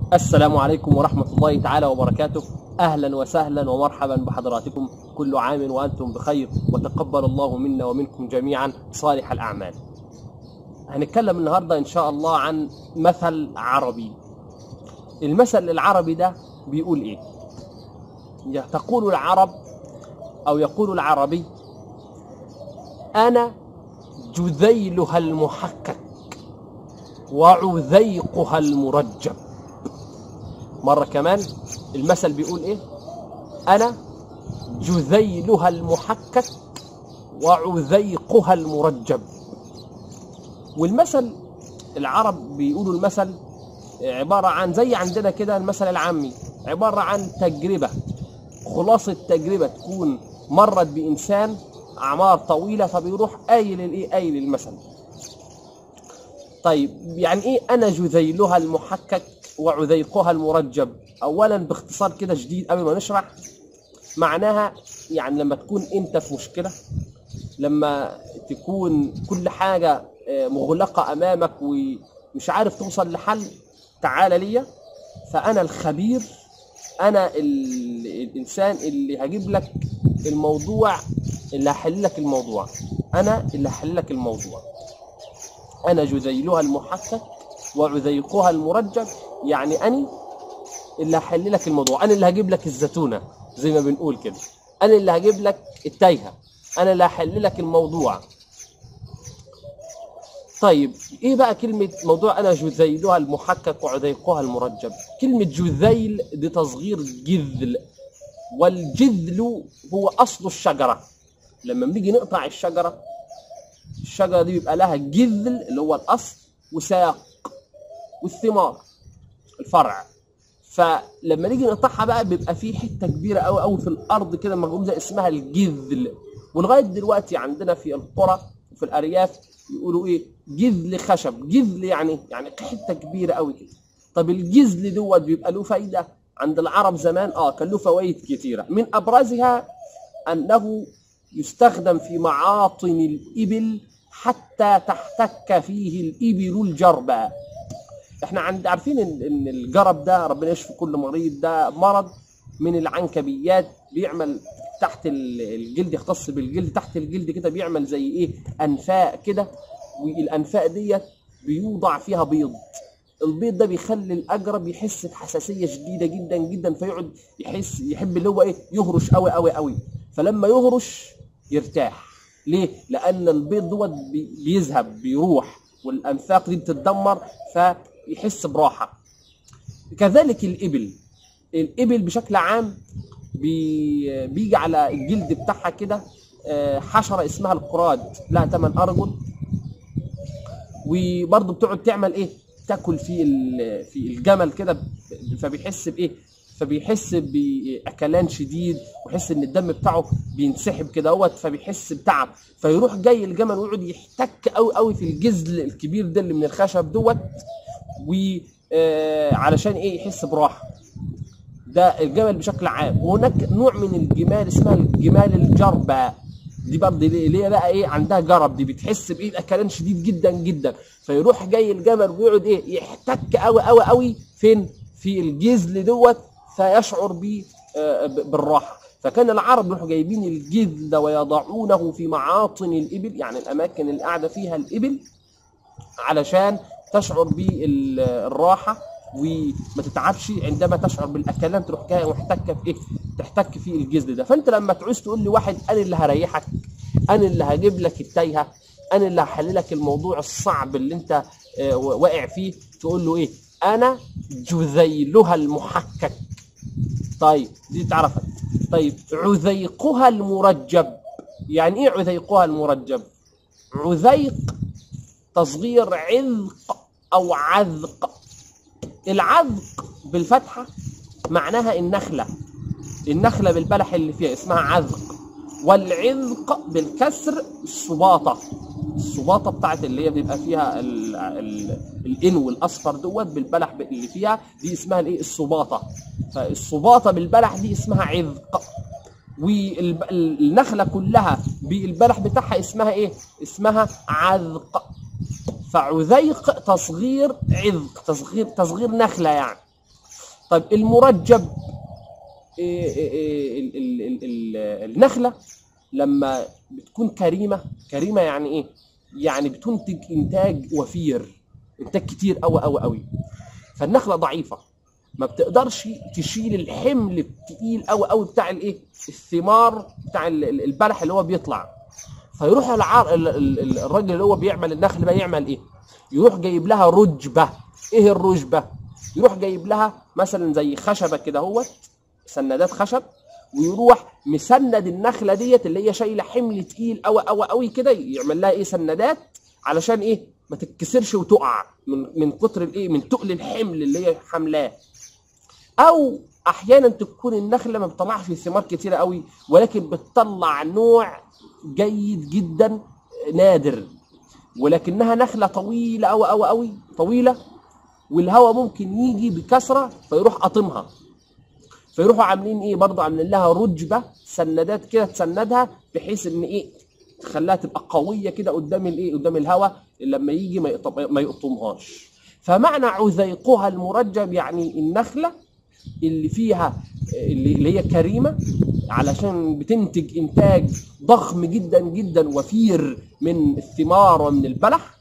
السلام عليكم ورحمة الله تعالى وبركاته أهلا وسهلا ومرحبا بحضراتكم كل عام وأنتم بخير وتقبل الله منا ومنكم جميعا صالح الأعمال هنتكلم النهاردة إن شاء الله عن مثل عربي المثل العربي ده بيقول إيه تقول العرب أو يقول العربي أنا جذيلها المحكك وعذيقها المرجب مرة كمان المثل بيقول ايه انا جذيلها المحكك وعذيقها المرجب والمثل العرب بيقولوا المثل عبارة عن زي عندنا كده المثل العامي عبارة عن تجربة خلاصة تجربة تكون مرت بإنسان أعمار طويلة فبيروح قايل الإيه قايل المثل طيب يعني إيه أنا جذيلها المحكك وعذيقها المرجب اولا باختصار كده شديد قبل ما نشرح معناها يعني لما تكون انت في مشكله لما تكون كل حاجه مغلقه امامك ومش عارف توصل لحل تعال ليا فانا الخبير انا الانسان اللي هجيب لك الموضوع اللي هحل لك الموضوع انا اللي هحل لك الموضوع انا جذيلها المحكك وعذيقها المرجب يعني أنا اللي هحل لك الموضوع أنا اللي هجيب لك الزتونة زي ما بنقول كده أنا اللي هجيب لك التايهة أنا اللي هحل لك الموضوع طيب إيه بقى كلمة موضوع أنا جذيلها المحكك وعذيقها المرجب كلمة جذيل دي تصغير جذل والجذل هو أصل الشجرة لما بنيجي نقطع الشجرة الشجرة دي بيبقى لها جذل اللي هو الأصل وساق والثمار الفرع فلما نيجي نقطعها بقى بيبقى في حته كبيره قوي قوي في الارض كده موجوده اسمها الجذل ولغايه دلوقتي عندنا في القرى وفي الارياف يقولوا ايه جذل خشب جذل يعني يعني حته كبيره قوي كده طب الجذل دوت بيبقى له فايده عند العرب زمان اه كان له فوائد كثيره من ابرزها انه يستخدم في معاطن الابل حتى تحتك فيه الابل الجربة احنا عند عارفين ان, إن الجرب ده ربنا يشفي كل مريض ده مرض من العنكبيات بيعمل تحت الجلد يختص بالجلد تحت الجلد كده بيعمل زي ايه انفاق كده والانفاق ديت بيوضع فيها بيض البيض ده بيخلي الاجرب يحس بحساسيه شديده جدا جدا فيقعد يحس يحب اللي هو ايه يهرش قوي قوي قوي فلما يهرش يرتاح ليه؟ لأن البيض دوت بيذهب بيروح والأنفاق دي بتتدمر فيحس براحة. كذلك الإبل. الإبل بشكل عام بي بيجي على الجلد بتاعها كده حشرة اسمها القراد لها ثمان أرجل وبرضه بتقعد تعمل إيه؟ تاكل في في الجمل كده فبيحس بإيه؟ فبيحس باكلان شديد ويحس ان الدم بتاعه بينسحب كده اهوت فبيحس بتعب فيروح جاي الجمل ويقعد يحتك قوي قوي في الجزل الكبير ده اللي من الخشب دوت وعلشان ايه يحس براحه ده الجمل بشكل عام وهناك نوع من الجمال اسمها الجمال الجربة دي برضه اللي هي بقى ايه عندها جرب دي بتحس بايه اكلان شديد جدا جدا فيروح جاي الجمل ويقعد ايه يحتك قوي قوي قوي فين في الجزل دوت فيشعر ب بالراحه فكان العرب يروحوا جايبين الجذل ده ويضعونه في معاطن الابل يعني الاماكن اللي قاعده فيها الابل علشان تشعر بالراحه وما تتعبش عندما تشعر بالاكلان تروح جايه محتكه في ايه؟ تحتك في الجذل ده فانت لما تعوز تقول لي واحد انا اللي هريحك انا اللي هجيب لك التايهه انا اللي هحل لك الموضوع الصعب اللي انت واقع فيه تقول له ايه؟ انا جذيلها المحكك طيب دي تعرفها طيب عذيقها المرجب يعني ايه عذيقها المرجب عذيق تصغير عذق او عذق العذق بالفتحه معناها النخله النخله بالبلح اللي فيها اسمها عذق والعذق بالكسر السباطه السباطه بتاعت اللي هي بيبقى فيها ال ال الانو الاصفر دوت بالبلح اللي فيها دي اسمها الايه السباطه فالسباطه بالبلح دي اسمها عذق والنخله كلها بالبلح بتاعها اسمها ايه اسمها عذق فعذيق تصغير عذق تصغير تصغير نخله يعني طيب المرجب إيه إيه إيه ال- ال- ال- ال- النخله لما بتكون كريمه كريمه يعني ايه يعني بتنتج انتاج وفير انتاج كتير قوي قوي قوي فالنخله ضعيفه ما بتقدرش تشيل الحمل التقيل قوي قوي بتاع الايه الثمار بتاع ال- ال- البلح اللي هو بيطلع فيروح العار ال- ال- ال- الراجل اللي هو بيعمل النخل بقى يعمل ايه يروح جايب لها رجبه ايه الرجبه يروح جايب لها مثلا زي خشبه كده هوت سندات خشب ويروح مسند النخله ديت اللي هي شايله حمل تقيل قوي قوي قوي كده يعمل لها ايه سندات علشان ايه ما تتكسرش وتقع من من كتر الايه من تقل الحمل اللي هي حملاه او احيانا تكون النخله ما بتطلعش ثمار كتيره قوي ولكن بتطلع نوع جيد جدا نادر ولكنها نخله طويله قوي قوي قوي طويله والهواء ممكن يجي بكثره فيروح قاطمها فيروحوا عاملين ايه برضه عاملين لها رجبه سندات كده تسندها بحيث ان ايه تخليها تبقى قويه كده قدام الايه قدام الهواء لما يجي ما يقطم ما يقطمهاش فمعنى عذيقها المرجب يعني النخله اللي فيها اللي اللي هي كريمه علشان بتنتج انتاج ضخم جدا جدا وفير من الثمار ومن البلح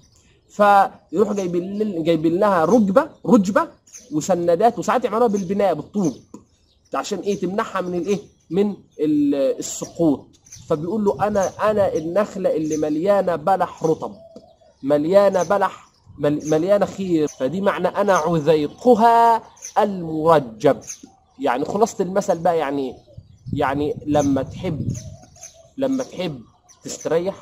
فيروح جايبين جايبين لها رجبه رجبه وسندات وساعات يعملوها بالبناء بالطوب عشان ايه تمنعها من الايه من ال- السقوط فبيقول له انا انا النخله اللي مليانه بلح رطب مليانه بلح مل- مليانه خير فدي معنى انا عذيقها المرجب يعني خلاصه المثل بقى يعني ايه يعني لما تحب لما تحب تستريح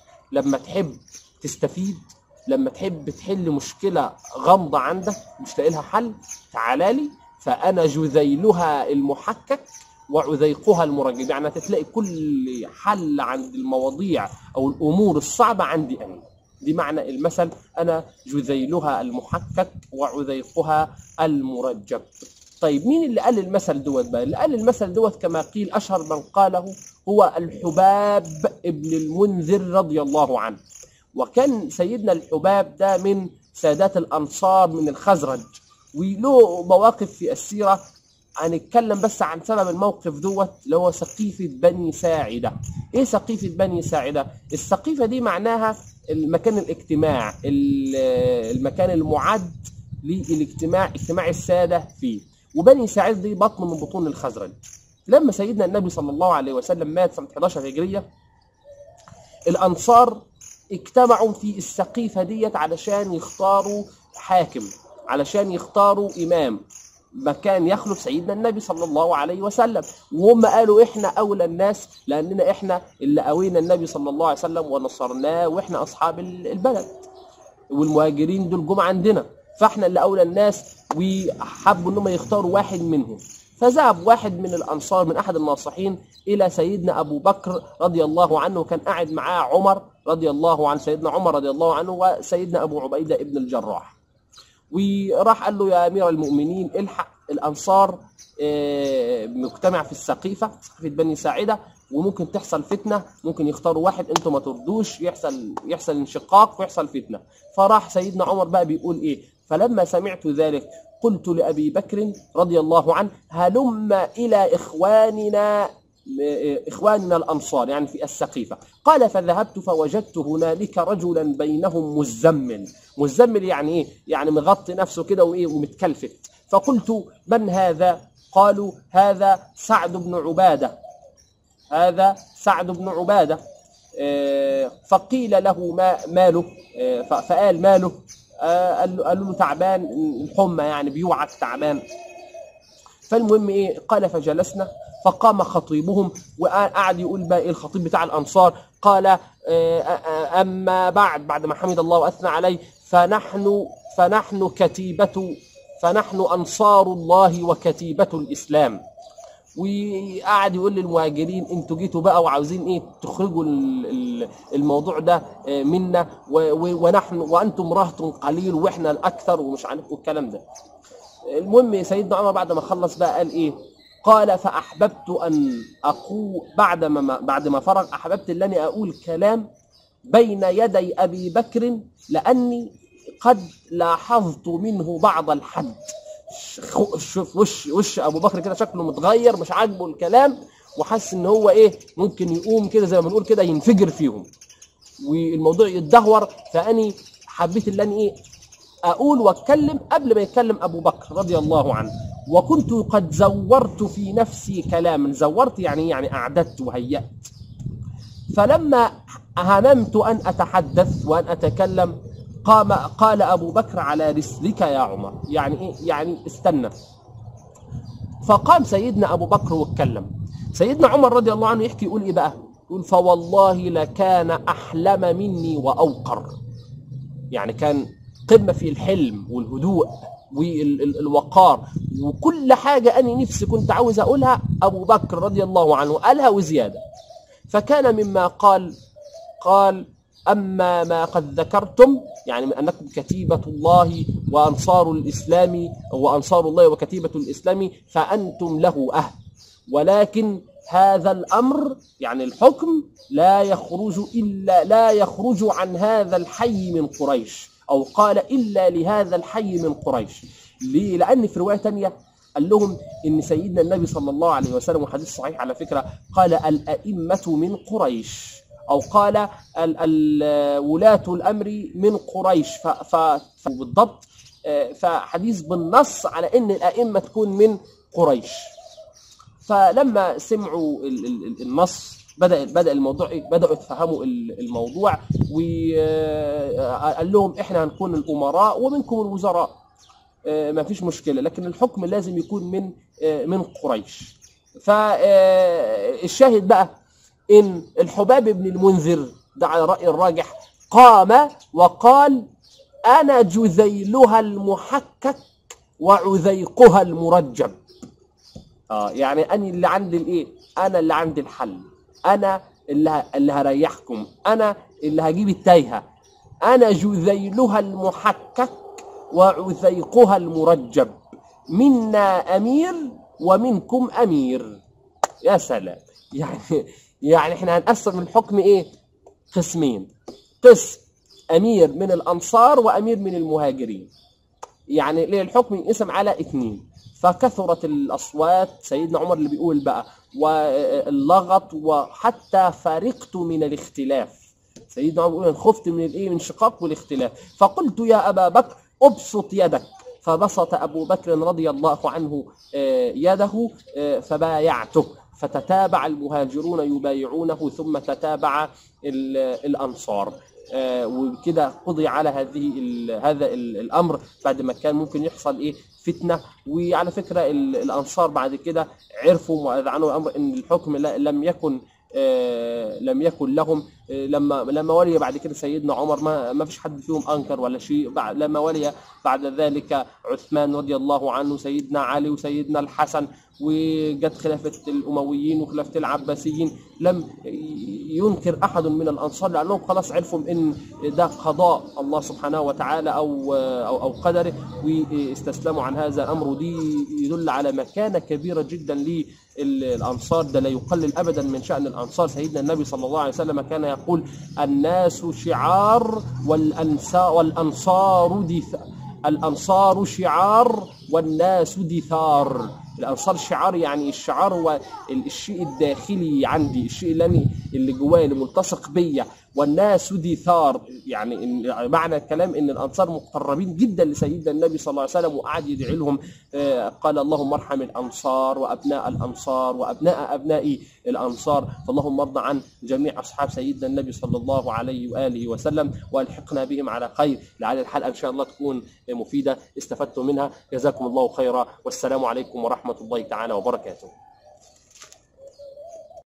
لما تحب تستفيد لما تحب تحل مشكلة غامضة عندك مش لاقي لها حل تعالى لي فأنا جذيلها المحكك وعذيقها المرجب يعني تلاقي كل حل عند المواضيع أو الأمور الصعبة عندي أنا دي معنى المثل أنا جذيلها المحكك وعذيقها المرجب طيب مين اللي قال المثل دوت بقى اللي قال المثل دوت كما قيل أشهر من قاله هو الحباب ابن المنذر رضي الله عنه وكان سيدنا الحباب ده من سادات الأنصار من الخزرج وله مواقف في السيرة هنتكلم بس عن سبب الموقف دوت اللي هو سقيفة بني ساعدة ايه سقيفة بني ساعدة السقيفة دي معناها المكان الاجتماع ال- المكان المعد للاجتماع اجتماع السادة فيه وبني ساعدة دي بطن من بطون الخزرج لما سيدنا النبي صلى الله عليه وسلم مات سنة 11 هجرية الأنصار اجتمعوا في السقيفة ديت علشان يختاروا حاكم علشان يختاروا إمام مكان يخلف سيدنا النبي صلى الله عليه وسلم وهم قالوا احنا اولى الناس لاننا احنا اللي قوينا النبي صلى الله عليه وسلم ونصرناه واحنا اصحاب ال- البلد والمهاجرين دول جم عندنا فاحنا اللي اولى الناس وحبوا انهم يختاروا واحد منهم فذهب واحد من الانصار من احد الناصحين الى سيدنا ابو بكر رضي الله عنه وكان قاعد معاه عمر رضي الله عن سيدنا عمر رضي الله عنه وسيدنا ابو عبيده ابن الجراح وراح قال له يا امير المؤمنين الحق الانصار آه، مجتمع في السقيفه سقيفه بني ساعده وممكن تحصل فتنه ممكن يختاروا واحد انتم ما ترضوش يحصل يحصل انشقاق ويحصل فتنه فراح سيدنا عمر بقى بيقول ايه فلما سمعت ذلك قلت لابي بكر رضي الله عنه هلم الى اخواننا إخواننا الأنصار يعني في السقيفة قال فذهبت فوجدت هنالك رجلا بينهم مزمل مزمل يعني إيه؟ يعني مغطي نفسه كده وإيه ومتكلفت فقلت من هذا قالوا هذا سعد بن عبادة هذا سعد بن عبادة آه، فقيل له ما ماله آه، ف- فقال ماله آه، قال له- قالوا له تعبان الحمى يعني بيوعك تعبان فالمهم ايه قال فجلسنا فقام خطيبهم وقعد يقول بقى ايه الخطيب بتاع الانصار قال آه، آه، اما بعد بعد ما حمد الله واثنى عليه فنحن فنحن كتيبة فنحن انصار الله وكتيبة الاسلام وقعد يقول للمهاجرين انتوا جيتوا بقى وعاوزين ايه تخرجوا ال- ال- الموضوع ده آه، منا و- و- ونحن وانتم رهط قليل واحنا الاكثر ومش عارف والكلام ده المهم سيدنا عمر بعد ما خلص بقى قال ايه قال فاحببت ان اقول بعد ما بعد ما فرغ احببت ان أني اقول كلام بين يدي ابي بكر لاني قد لاحظت منه بعض الحد خ- شوف وش وش ابو بكر كده شكله متغير مش عاجبه الكلام وحس ان هو ايه ممكن يقوم كده زي ما بنقول كده ينفجر فيهم والموضوع يتدهور فاني حبيت ان أنا ايه اقول واتكلم قبل ما يتكلم ابو بكر رضي الله عنه وكنت قد زورت في نفسي كلاما زورت يعني يعني اعددت وهيأت فلما هممت ان اتحدث وان اتكلم قام قال ابو بكر على رسلك يا عمر يعني ايه يعني استنى فقام سيدنا ابو بكر واتكلم سيدنا عمر رضي الله عنه يحكي يقول ايه بقى يقول فوالله لكان احلم مني واوقر يعني كان قمه في الحلم والهدوء والوقار وكل حاجه انا نفسي كنت عاوز اقولها ابو بكر رضي الله عنه قالها وزياده فكان مما قال قال أما ما قد ذكرتم يعني من أنكم كتيبة الله وأنصار الإسلام وأنصار الله وكتيبة الإسلام فأنتم له أهل ولكن هذا الأمر يعني الحكم لا يخرج إلا لا يخرج عن هذا الحي من قريش أو قال إلا لهذا الحي من قريش ليه؟ لأن في رواية تانية قال لهم ان سيدنا النبي صلى الله عليه وسلم وحديث صحيح على فكره قال الائمه من قريش او قال ال- ال- ولاة الامر من قريش ف- ف- فبالضبط آه، فحديث بالنص على ان الائمه تكون من قريش فلما سمعوا ال- ال- ال- النص بدا بدا الموضوع إيه؟ بداوا يتفهموا ال- الموضوع وقال لهم احنا هنكون الامراء ومنكم الوزراء آه، ما فيش مشكله لكن الحكم لازم يكون من آه، من قريش فالشاهد بقى ان الحباب بن المنذر ده على راي الراجح قام وقال انا جذيلها المحكك وعذيقها المرجب اه يعني انا اللي عندي الايه انا اللي عندي الحل انا اللي ه- اللي هريحكم انا اللي هجيب التايهه انا جذيلها المحكك وعذيقها المرجب منا امير ومنكم امير يا سلام يعني يعني احنا هنقسم الحكم ايه قسمين قسم امير من الانصار وامير من المهاجرين يعني ليه الحكم ينقسم على اثنين فكثرت الاصوات سيدنا عمر اللي بيقول بقى واللغط وحتى فرقت من الاختلاف سيدنا عمر بيقول أنا خفت من الايه من شقاق والاختلاف فقلت يا ابا بكر ابسط يدك فبسط ابو بكر رضي الله عنه آه، يده آه، فبايعته فتتابع المهاجرون يبايعونه ثم تتابع ال- الانصار آه، وبكده قضي على هذه ال- هذا ال- الامر بعد ما كان ممكن يحصل ايه فتنه وعلى فكره ال- الانصار بعد كده عرفوا واذعنوا الامر ان الحكم لا- لم يكن آه، لم يكن لهم آه، لما لما ولي بعد كده سيدنا عمر ما ما فيش حد فيهم انكر ولا شيء بعد لما ولي بعد ذلك عثمان رضي الله عنه سيدنا علي وسيدنا الحسن وجت خلافه الامويين وخلافه العباسيين لم ينكر احد من الانصار لانهم خلاص عرفوا ان ده قضاء الله سبحانه وتعالى او او او قدره واستسلموا عن هذا الامر ودي يدل على مكانه كبيره جدا للانصار ده لا يقلل ابدا من شان الانصار سيدنا النبي صلى الله عليه وسلم كان يقول الناس شعار والانصار والانصار دثار الانصار شعار والناس دثار الانصار شعار يعني الشعار هو ال- الشيء الداخلي عندي الشيء اللي أنا اللي جوايا اللي ملتصق بيا والناس دثار يعني إن معنى الكلام ان الانصار مقربين جدا لسيدنا النبي صلى الله عليه وسلم وقعد يدعي لهم آه، قال اللهم ارحم الانصار وابناء الانصار وابناء ابناء الانصار فاللهم ارض عن جميع اصحاب سيدنا النبي صلى الله عليه واله وسلم والحقنا بهم على خير لعل الحلقه ان شاء الله تكون مفيده استفدتم منها جزاكم الله خيرا والسلام عليكم ورحمه الله تعالى وبركاته